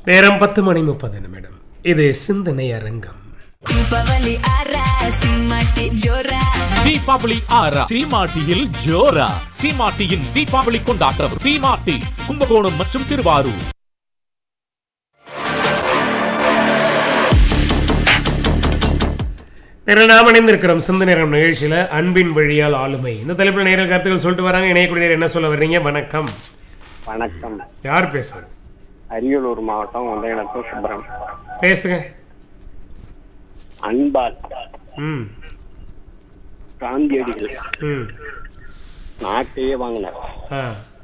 நேரம் பத்து மணி முப்பது நிமிடம் இது சிந்தனை அரங்கம் ದೀಪಾವಳಿ ಆರ ಸಿಂಹಕ್ಕೆ ಜೋರ தீபாவளி ஆறா சீமாட்டியில் ஜோரா சீமாட்டியின் தீபாவளி கொண்டாட்டம் சீமாட்டி கும்பகோணம் மற்றும் திருவாரூர் நேரில் நாம் இணைந்திருக்கிறோம் சிந்தனை அரங்கம் நிகழ்ச்சியில் அன்பின் வழியால் ஆளுமை இந்த தலைப்பில் நேரில் கருத்துக்கள் சொல்லிட்டு வராங்க இணையக்கூடிய நேரம் என்ன சொல்ல வர்றீங்க வணக்கம் வணக்கம் யார் பேசுவது அரியலூர் மாவட்டம் ஒன்றையநத்தம் சுப்பரம் பேசுங்க அன்பால் ம் காந்தியடிகள் ம் நாட்டையே வாங்கினார் ஆ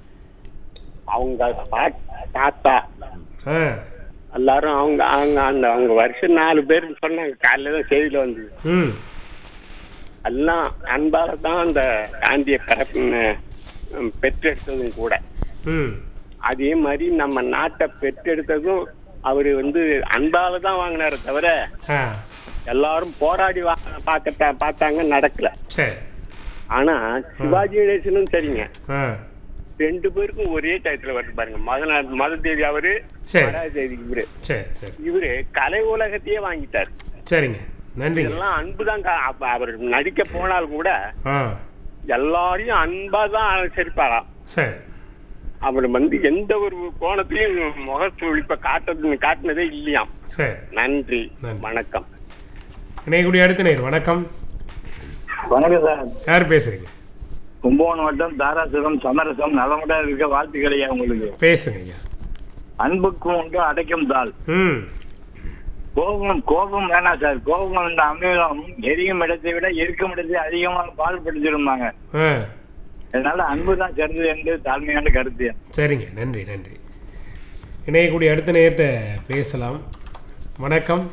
அவங்க பாட்- தாத்தா ஆ எல்லாரும் அவங்க அவங்க அந்த அவங்க வருஷம் நாலு பேர் சொன்னாங்க காலையில தான் செய்தியில வந்தது ம் எல்லாம் அன்பால தான் அந்த காந்திய பிறப்பு பெற்றெடுத்ததும் கூட ம் அதே மாதிரி நம்ம நாட்டை பெற்றெடுத்ததும் அவரு வந்து அன்பால தான் வாங்கினாரு தவிர ஆ எல்லாரும் போராடி வா பார்க்கத்தா பார்த்தாங்க நடக்கல சரி ஆனா சிவாஜி கணேசனும் சரிங்க ஆ ரெண்டு பேருக்கும் ஒரே டயத்துல வருது பாருங்க மத நா- மத தேதி அவரு சரி. மராஜ தேதி இவரு சரி சரி இவரு கலை உலகத்தையே வாங்கிட்டார் சரிங்க நன்றிங்க இதெல்லாம் அன்புதான் கா- அப்ப அவர் நடிக்க போனால் கூட ஆ எல்லாரையும் அன்பா தான் அனுசரிப்பாராம் சரி அவர் வந்து எந்த ஒரு கோணத்திலையும் முகச்சுழிப்ப காட்டுறது காட்டினதே இல்லையாம் சரி நன்றி நன்றி. வணக்கம் இணையக்கூடிய அடுத்த நேர் வணக்கம் வணக்கம் சார் யார் பேசுறீங்க கும்பகோணம் வட்டம் தாராசுரம் சமரசம் நலமுடன் இருக்க வாழ்த்துக்களையா உங்களுக்கு பேசுங்க ஐயா அன்புக்கும் உண்டு அடைக்கும் தாள் ம் கோபம் கோபம் வேணாம் சார் கோபம் என்ற அமிலம் எரியும் இடத்தை விட இருக்கும் இடத்தை அதிகமாக பால்படுத்திருந்தாங்க ஆ அதனால அன்பு தான் சிறந்தது என்று தாழ்மையான கருத்து சரிங்க நன்றி நன்றி இணையக்கூடிய அடுத்த நேர்கிட்ட பேசலாம் வணக்கம்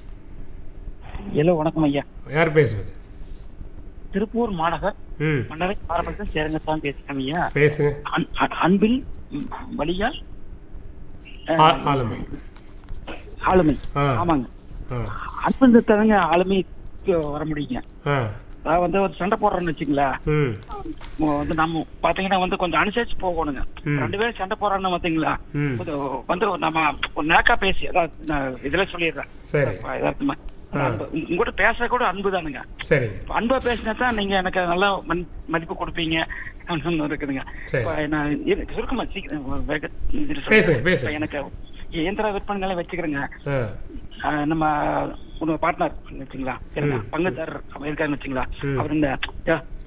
ஹலோ வணக்கம் ஐயா யார் பேசுவது திருப்பூர் மாநகர் ம் மண்டலை ஆரம்பத்தில் சேரங்கத்தான் பேசுகிறேன் ஐயா பேசுங்க அன்- அன்- அன்பில் ம், வழியால் அஹ், ஆ- ஆளுமை ஆளுமை ஆ. ஆமாங்க ஆ அன்பு இருந்தாங்க ஆளுமைக்கு வர முடியுங்க ஆ அதாவது வந்து ஒரு சண்டை போடுறோம்னு வச்சுங்களா ம் ம- வந்து நம்ம பாத்தீங்கன்னா வந்து கொஞ்சம் அனுசரிச்சு போகணுங்க ம். ரெண்டு பேரும் சண்டை போடுறோம்னு பாத்தீங்களா ம். வந்து வந்து நம்ம ஒரு நேக்கா பேசி அதாவது நான் இதுல சொல்லிடுறேன் சரி யதார்த்தமா. ஆ. அன்பு. உங்க- உங்ககிட்ட பேச கூட அன்பு தானுங்க சரிங்க இப்ப அன்பா பேசினா தான் நீங்க எனக்கு நல்லா மன்- மதிப்பு கொடுப்பீங்க அப்படின்னு இருக்குதுங்க சரி. இப்ப நான் இரு- சுருக்கமா சீக்கிரம் வேக- இதுல சொல்றேன். பேசுங்க, பேசுங்க. இப்ப எனக்கு இயந்திர விற்பனைகளை வச்சுக்கிறேங்க ஆ ஆஹ் நம்ம ஒரு பார்ட்னர் வச்சுங்களா சரிங்களா ம். பங்குதாரர் இருக்காருன்னு வச்சுங்களா ம். அவர் இந்த